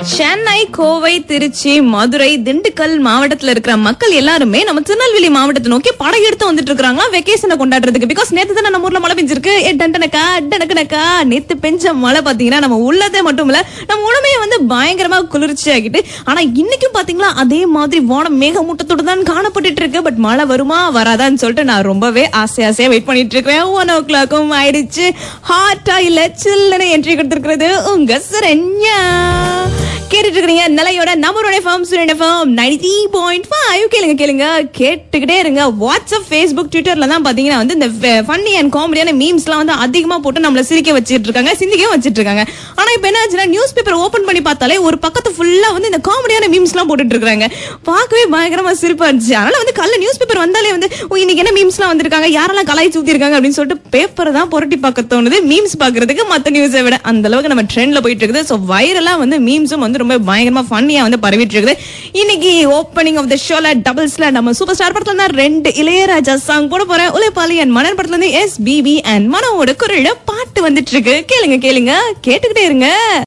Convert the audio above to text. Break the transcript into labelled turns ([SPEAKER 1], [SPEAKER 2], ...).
[SPEAKER 1] சென்னை கோவை திருச்சி மதுரை திண்டுக்கல் மாவட்டத்துல இருக்கிற மக்கள் எல்லாருமே நம்ம திருநெல்வேலி மாவட்டத்தை நோக்கி படையெடுத்து வந்துட்டு இருக்காங்களா வெக்கேஷனை கொண்டாடுறதுக்கு பிகாஸ் நேத்து தானே நம்ம ஊர்ல மழை பெஞ்சிருக்கு ஏ டண்டனக்கா டனக்கனக்கா நேத்து பெஞ்ச மழை பாத்தீங்கன்னா நம்ம உள்ளதே மட்டும் இல்ல நம்ம உடமையை வந்து பயங்கரமா குளிர்ச்சி ஆகிட்டு ஆனா இன்னைக்கும் பாத்தீங்களா அதே மாதிரி வானம் மேகமூட்டத்தோட தான் காணப்பட்டுட்டு இருக்கு பட் மழை வருமா வராதான்னு சொல்லிட்டு நான் ரொம்பவே ஆசை ஆசையா வெயிட் பண்ணிட்டு இருக்கேன் ஒன் ஓ கிளாக்கும் ஆயிடுச்சு ஹாட்டா இல்ல சில்லுன்னு என்ட்ரி கொடுத்திருக்கிறது உங்க சரண்யா கேட்டுட்டு இருக்கிறீங்க நிலையோட நம்மளோட ஃபார்ம் சுரண்ட ஃபார்ம் நைன்டி பாயிண்ட் ஃபைவ் கேளுங்க கேளுங்க கேட்டுக்கிட்டே இருங்க வாட்ஸ்அப் ஃபேஸ்புக் ட்விட்டர்ல தான் பாத்தீங்கன்னா வந்து இந்த ஃபன்னி அண்ட் காமெடியான மீம்ஸ்லாம் வந்து அதிகமா போட்டு நம்மள சிரிக்க வச்சிட்டு இருக்காங்க சிந்திக்க வச்சிட்டு இருக்காங்க ஆனா இப்ப என்ன ஆச்சுன்னா நியூஸ் பேப்பர் ஓபன் பண்ணி பார்த்தாலே ஒரு பக்கத்து ஃபுல்லா வந்து இந்த காமெடியான மீம்ஸ்லாம் போட்டுட்டு இருக்காங்க பார்க்கவே பயங்கரமா சிரிப்பா இருந்துச்சு அதனால வந்து கல்ல நியூஸ் பேப்பர் வந்தாலே வந்து ஓ, இன்னைக்கு என்ன மீம்ஸ்லாம் வந்திருக்காங்க யாரெல்லாம் கலாய்ச்சி ஊத்தி இருக்காங்க அப்படின்னு சொல்லிட்டு பேப்பரை தான் புரட்டி பார்க்க தோணுது மீம்ஸ் பாக்குறதுக்கு மத்த நியூஸை விட அந்த அளவுக்கு நம்ம ட்ரெண்ட்ல போயிட்டு இருக்குது ஸோ வைரலா வந்து மீம்ஸும் வந்து ரொம்ப பயங்கரமா ஃபன்னியா வந்து பரவிட்டு இருக்குது இன்னைக்கு ஓப்பனிங் ஆஃப் த ஷோல டபுள்ஸ்ல நம்ம சூப்பர் ஸ்டார் படத்துல தான் ரெண்டு இளையராஜா சாங் போட போறேன் உலைப்பாளி அண்ட் மணன் படத்துல இருந்து எஸ் பிபி அண்ட் மனோட குரல்ல பாட்டு வந்துட்டு இருக்கு கேளுங்க கேளுங்க கேட்டுக்கிட்டே இருங்க